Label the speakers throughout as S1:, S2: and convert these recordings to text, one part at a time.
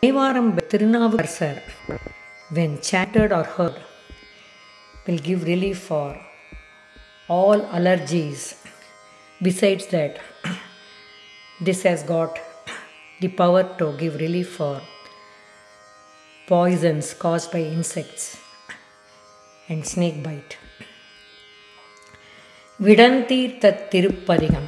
S1: Devaram Tirunavasar, when chanted or heard, will give relief for all allergies. Besides that, this has got the power to give relief for poisons caused by insects and snake bite. விடந்தீர்த்த திருப்பதிகம்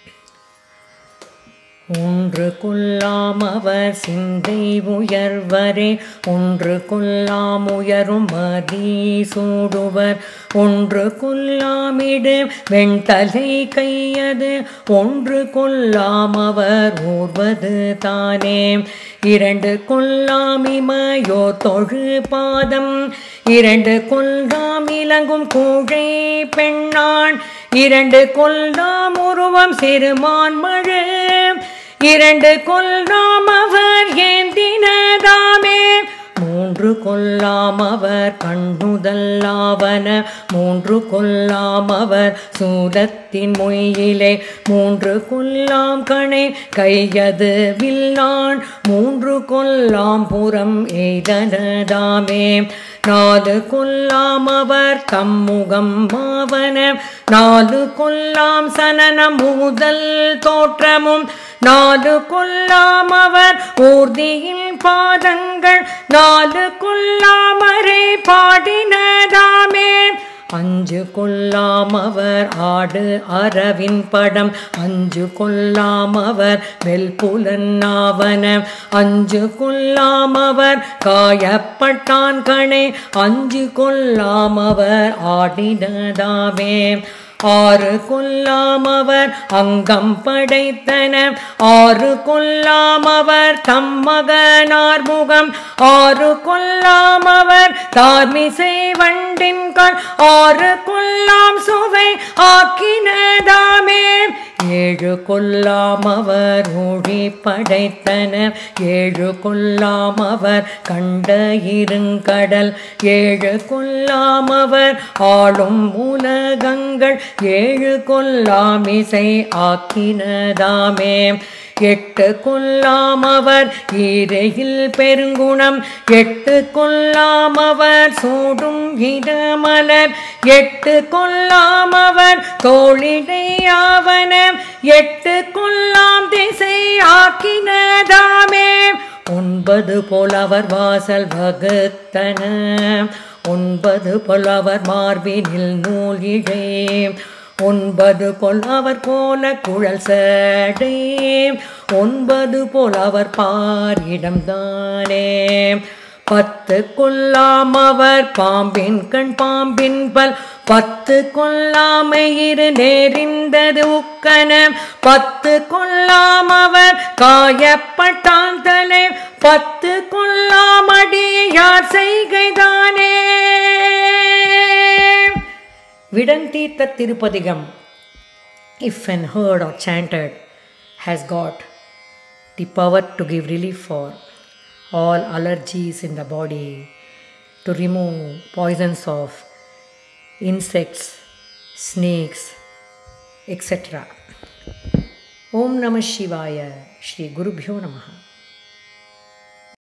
S1: ஒன்று கொல்லாமவர் சிந்தை உயர்வரே ஒன்று கொல்லாம் உயரும் மதி சூடுவர் ஒன்று கொல்லாமிடு வெண்தலை கையது ஒன்று கொல்லாமவர் ஊர்வது தானே இரண்டு கொல்லாமிமையோ தொழு பாதம் இரண்டு கொல்லாம் இலங்கும் கூழை பெண்ணான் இரண்டு கொல்லாம் உருவம் சிறுமான் மழு இரண்டு கொல்லாம் அவர் ஏந்தினதாமே மூன்று கொல்லாம் அவர் கண்ணுதல்லாவன மூன்று கொல்லாம் அவர் சூலத்தின் மொயிலே மூன்று கொல்லாம் கணை கையது வில்லான் மூன்று கொல்லாம் புறம் எய்தனதாமே நாலு கொல்லாம் அவர் தம்முகம் மாவன நாலு கொல்லாம் சனனம் முதல் தோற்றமும் நாலு கொல்லாம் அவர் ஊர்தியில் பாதங்கள் நாலு கொல்லாமரை பாடினதாமே அஞ்சு கொல்லாம் அவர் ஆடு அரவின் படம் அஞ்சு கொல்லாம் அவர் வெல்புலன்னாவன அஞ்சு கொல்லாம் அவர் காயப்பட்டான் கணே அஞ்சு கொல்லாம் அவர் ஆடினதாமே ஆறு கொல்லாம் அவர் அங்கம் படைத்தன ஆறு கொல்லாம் அவர் தம்மகனார் முகம் ஆறு கொல்லாம் அவர் தார்மிசை வண்டின் கால் ஆறு கொல்லாம் சுவை ஆக்கினதாமே ஏழு கொல்லாம் அவர் ஒழி படைத்தன ஏழு கொல்லாம் அவர் கண்ட இருங்கடல் ஏழு கொல்லாம் அவர் ஆளும் உலகங்கள் ஏழு கொல்லாம் இசை ஆக்கினதாமே எட்டு கொல்லாம் அவர் ஈரையில் பெருங்குணம் எட்டு கொல்லாம் அவர் சூடும் இடமலர் எட்டு கொல்லாம் அவர் தோழிடையாவன எட்டு கொல்லாம் திசை ஆக்கினதாமே ஒன்பது போல் அவர் வாசல் வகுத்தன ஒன்பது போல் அவர் மார்பினில் நூல் இழே ஒன்பது போல் அவர் போல குழல் சடை ஒன்பது போல் அவர் பாரிடம் தானே பத்து கொல்லாம் அவர் பாம்பின் கண் பாம்பின் பல் பத்து கொல்லாமை இரு நேரிந்தது உக்கன பத்து கொல்லாம் அவர் காயப்பட்டான் தலை பத்து கொல்லாமடி யார் செய்கைதானே விடந்தீர்த்த திருப்பதிகம் if when heard or chanted has got the power to give relief for all allergies in the body to remove poisons of insects snakes etc om namah shivaya shri gurubhyo namaha